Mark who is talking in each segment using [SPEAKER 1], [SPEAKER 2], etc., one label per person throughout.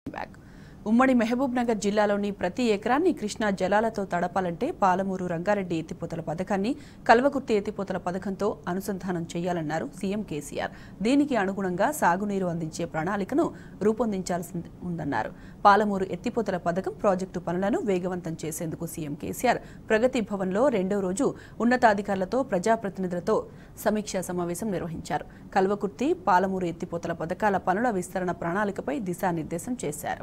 [SPEAKER 1] back ఉమ్మడి మహబూబ్ నగర్ జిల్లాలోని ప్రతి ఎకరాన్ని కృష్ణా జలాలతో తడపాలంటే పాలమూరు రంగారెడ్డి ఎత్తిపోతల పథకాన్ని కల్వకుర్తి ఎత్తిపోతల పథకంతో అనుసంధానం చేయాలన్నారు సీఎం కేసీఆర్ దీనికి అనుగుణంగా సాగునీరు అందించే ప్రణాళికను రూపొందించాల్సి ఉందన్నారు పాలమూరు ఎత్తిపోతల పథకం ప్రాజెక్టు పనులను వేగవంతం చేసేందుకు సీఎం కేసీఆర్ ప్రగతి భవన్లో రెండో రోజు ఉన్నతాధికారులతో ప్రజాప్రతినిధులతో సమీక్షా సమావేశం నిర్వహించారు కల్వకుర్తి పాలమూరు ఎత్తిపోతల పథకాల పనుల విస్తరణ ప్రణాళికపై దిశానిర్దేశం చేశారు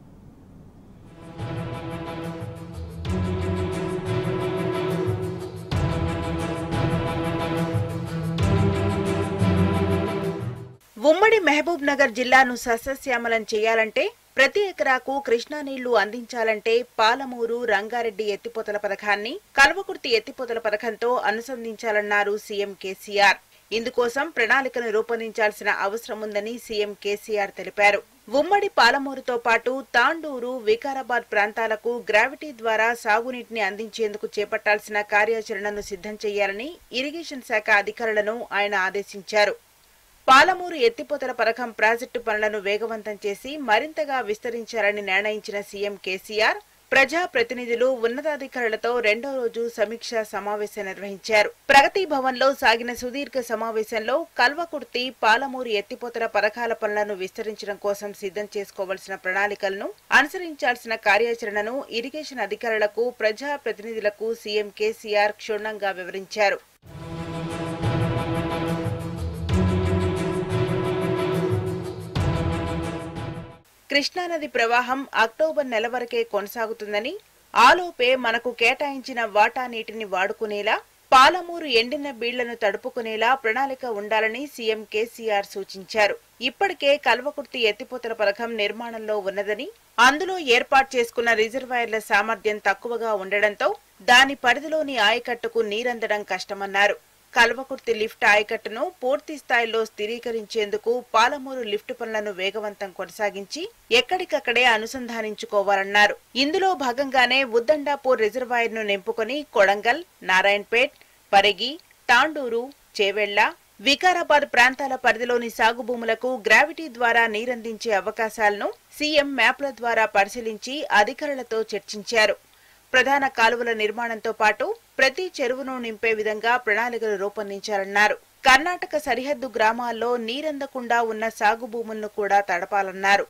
[SPEAKER 2] ఉమ్మడి మహబూబ్ నగర్ జిల్లాను సస్యశ్యామలం చేయాలంటే ప్రతి ఎకరాకు కృష్ణా నీళ్లు అందించాలంటే పాలమూరు రంగారెడ్డి ఎత్తిపోతల పథకాన్ని కల్వకుర్తి ఎత్తిపోతల పథకంతో అనుసంధించాలన్నారు సీఎం కేసీఆర్ ఇందుకోసం ప్రణాళికను రూపొందించాల్సిన అవసరం ఉందని సీఎం కేసీఆర్ తెలిపారు ఉమ్మడి పాలమూరుతో పాటు తాండూరు వికారాబాద్ ప్రాంతాలకు గ్రావిటీ ద్వారా సాగునీటిని అందించేందుకు చేపట్టాల్సిన కార్యాచరణను సిద్ధం చేయాలని ఇరిగేషన్ శాఖ అధికారులను ఆయన ఆదేశించారు పాలమూరు ఎత్తిపోతల పథకం ప్రాజెక్టు పనులను వేగవంతం చేసి మరింతగా విస్తరించాలని నిర్ణయించిన సీఎం కేసీఆర్ ప్రజా ప్రతినిధులు ఉన్నతాధికారులతో రెండో రోజు సమీక్షా సమావేశం నిర్వహించారు ప్రగతి భవన్లో సాగిన సుదీర్ఘ సమావేశంలో కల్వకుర్తి పాలమూరు ఎత్తిపోతల పథకాల పనులను విస్తరించడం కోసం సిద్ధం చేసుకోవాల్సిన ప్రణాళికలను అనుసరించాల్సిన కార్యాచరణను ఇరిగేషన్ అధికారులకు ప్రజా ప్రతినిధులకు సీఎం కేసీఆర్ క్షుణ్ణంగా వివరించారు కృష్ణానది ప్రవాహం అక్టోబర్ నెల వరకే కొనసాగుతుందని ఆలోపే మనకు కేటాయించిన వాటా నీటిని వాడుకునేలా పాలమూరు ఎండిన బీళ్లను తడుపుకునేలా ప్రణాళిక ఉండాలని సీఎం కేసీఆర్ సూచించారు ఇప్పటికే కల్వకుర్తి ఎత్తిపోతల పథకం నిర్మాణంలో ఉన్నదని అందులో ఏర్పాటు చేసుకున్న రిజర్వాయర్ల సామర్థ్యం తక్కువగా ఉండడంతో దాని పరిధిలోని ఆయకట్టుకు నీరందడం కష్టమన్నారు కల్వకుర్తి లిఫ్ట్ ఆయకట్టును పూర్తి స్థాయిలో స్థిరీకరించేందుకు పాలమూరు లిఫ్ట్ పనులను వేగవంతం కొనసాగించి ఎక్కడికక్కడే అనుసంధానించుకోవాలన్నారు ఇందులో భాగంగానే ఉద్దండాపూర్ రిజర్వాయర్ ను నింపుకొని కొడంగల్ నారాయణపేట్ పరిగి తాండూరు చేవెళ్ల వికారాబాద్ ప్రాంతాల పరిధిలోని సాగు భూములకు గ్రావిటీ ద్వారా నీరందించే అవకాశాలను సీఎం మ్యాప్ల ద్వారా పరిశీలించి అధికారులతో చర్చించారు ప్రధాన కాలువల నిర్మాణంతో పాటు ప్రతి చెరువును నింపే విధంగా ప్రణాళికలు రూపొందించాలన్నారు కర్ణాటక సరిహద్దు గ్రామాల్లో నీరందకుండా ఉన్న సాగు భూములను కూడా తడపాలన్నారు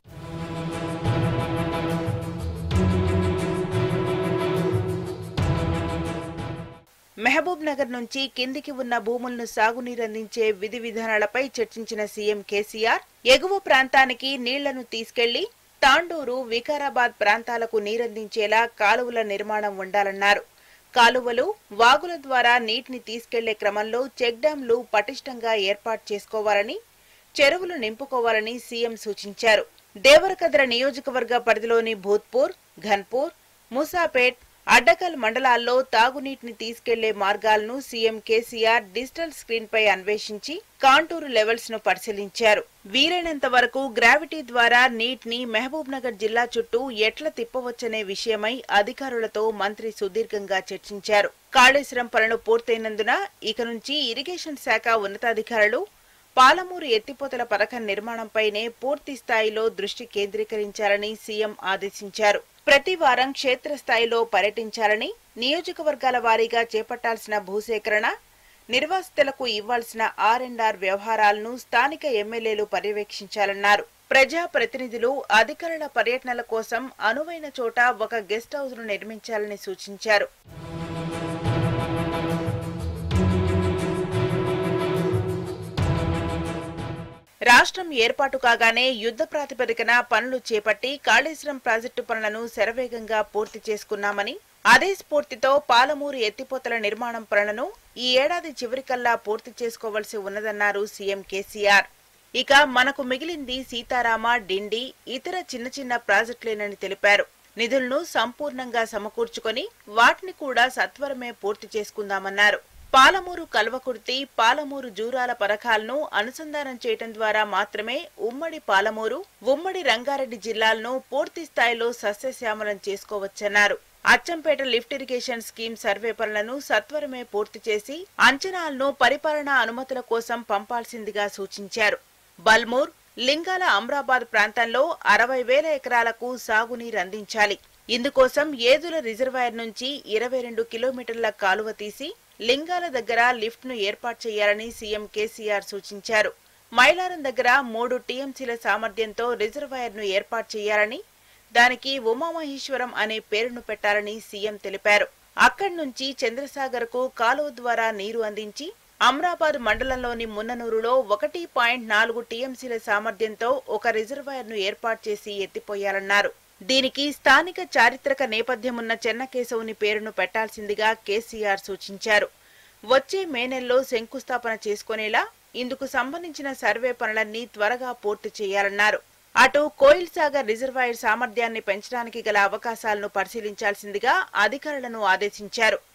[SPEAKER 2] మహబూబ్ నగర్ నుంచి కిందికి ఉన్న భూములను సాగునీరందించే విధి విధానాలపై చర్చించిన సీఎం కేసీఆర్ ఎగువ ప్రాంతానికి నీళ్లను తీసుకెళ్లి తాండూరు వికారాబాద్ ప్రాంతాలకు నీరందించేలా కాలువల నిర్మాణం ఉండాలన్నారు కాలువలు వాగుల ద్వారా నీటిని తీసుకెళ్లే క్రమంలో చెక్ డ్యాంలు పటిష్టంగా ఏర్పాటు చేసుకోవాలని చెరువులు నింపుకోవాలని సీఎం సూచించారు దేవరకద్ర నియోజకవర్గ పరిధిలోని భూత్పూర్ ఘన్పూర్ ముసాపేట్ అడ్డకల్ మండలాల్లో తాగునీటిని తీసుకెళ్లే మార్గాలను సీఎం కేసీఆర్ డిజిటల్ స్క్రీన్ పై అన్వేషించి కాంటూరు లెవెల్స్ ను పరిశీలించారు వీలైనంత వరకు గ్రావిటీ ద్వారా నీటిని మహబూబ్ నగర్ జిల్లా చుట్టూ ఎట్లా తిప్పవచ్చనే విషయమై అధికారులతో మంత్రి సుదీర్ఘంగా చర్చించారు కాళేశ్వరం పనులు పూర్తయినందున ఇక నుంచి ఇరిగేషన్ శాఖ ఉన్నతాధికారులు పాలమూరు ఎత్తిపోతల పథకం నిర్మాణంపైనే పూర్తి స్థాయిలో దృష్టి కేంద్రీకరించాలని సీఎం ఆదేశించారు ప్రతి వారం క్షేత్రస్థాయిలో పర్యటించాలని నియోజకవర్గాల వారీగా చేపట్టాల్సిన భూసేకరణ నిర్వాసితులకు ఇవ్వాల్సిన ఆర్ అండ్ ఆర్ వ్యవహారాలను స్థానిక ఎమ్మెల్యేలు పర్యవేక్షించాలన్నారు ప్రజా ప్రతినిధులు అధికారుల పర్యటనల కోసం అనువైన చోట ఒక గెస్ట్ హౌస్ ను నిర్మించాలని సూచించారు రాష్ట్రం ఏర్పాటు కాగానే యుద్ధ ప్రాతిపదికన పనులు చేపట్టి కాళేశ్వరం ప్రాజెక్టు పనులను శరవేగంగా పూర్తి చేసుకున్నామని అదే స్ఫూర్తితో పాలమూరు ఎత్తిపోతల నిర్మాణం పనులను ఈ ఏడాది చివరికల్లా పూర్తి చేసుకోవాల్సి ఉన్నదన్నారు సీఎం కేసీఆర్ ఇక మనకు మిగిలింది సీతారామ డిండి ఇతర చిన్న చిన్న ప్రాజెక్టులేనని తెలిపారు నిధులను సంపూర్ణంగా సమకూర్చుకొని వాటిని కూడా సత్వరమే పూర్తి చేసుకుందామన్నారు పాలమూరు కల్వకుర్తి పాలమూరు జూరాల పథకాలను అనుసంధానం చేయటం ద్వారా మాత్రమే ఉమ్మడి పాలమూరు ఉమ్మడి రంగారెడ్డి జిల్లాలను పూర్తి స్థాయిలో సస్యశ్యామలం చేసుకోవచ్చన్నారు Achampet lift irrigation scheme survey పనులను సత్వరమే పూర్తి చేసి అంచనాలను పరిపాలనా అనుమతుల కోసం పంపాల్సిందిగా సూచించారు బల్మూర్ లింగాల అమ్రాబాద్ ప్రాంతంలో అరవై వేల ఎకరాలకు సాగునీరు అందించాలి ఇందుకోసం ఏదుల రిజర్వాయర్ నుంచి ఇరవై రెండు కిలోమీటర్ల కాలువ తీసి లింగాల దగ్గర లిఫ్ట్ ను ఏర్పాటు చేయాలని సీఎం కేసీఆర్ సూచించారు మైలారం దగ్గర మూడు టీఎంసీల సామర్థ్యంతో రిజర్వాయర్ ను ఏర్పాటు చేయాలని దానికి ఉమామహేశ్వరం అనే పేరును పెట్టాలని సీఎం తెలిపారు అక్కడి నుంచి చంద్రసాగర్ కు కాలువ ద్వారా నీరు అందించి అమ్రాబాద్ మండలంలోని మున్ననూరులో ఒకటి పాయింట్ నాలుగు టీఎంసీల సామర్థ్యంతో ఒక రిజర్వాయర్ ను ఏర్పాటు చేసి ఎత్తిపోయాలన్నారు దీనికి స్థానిక చారిత్రక నేపథ్యమున్న చెన్నకేశవుని పేరును పెట్టాల్సిందిగా కేసీఆర్ సూచించారు వచ్చే మే నెలలో శంకుస్థాపన చేసుకునేలా ఇందుకు సంబంధించిన సర్వే పనులన్నీ త్వరగా పూర్తి చేయాలన్నారు అటు కోయిల్ సాగర్ రిజర్వాయర్ సామర్థ్యాన్ని పెంచడానికి గల అవకాశాలను పరిశీలించాల్సిందిగా అధికారులను ఆదేశించారు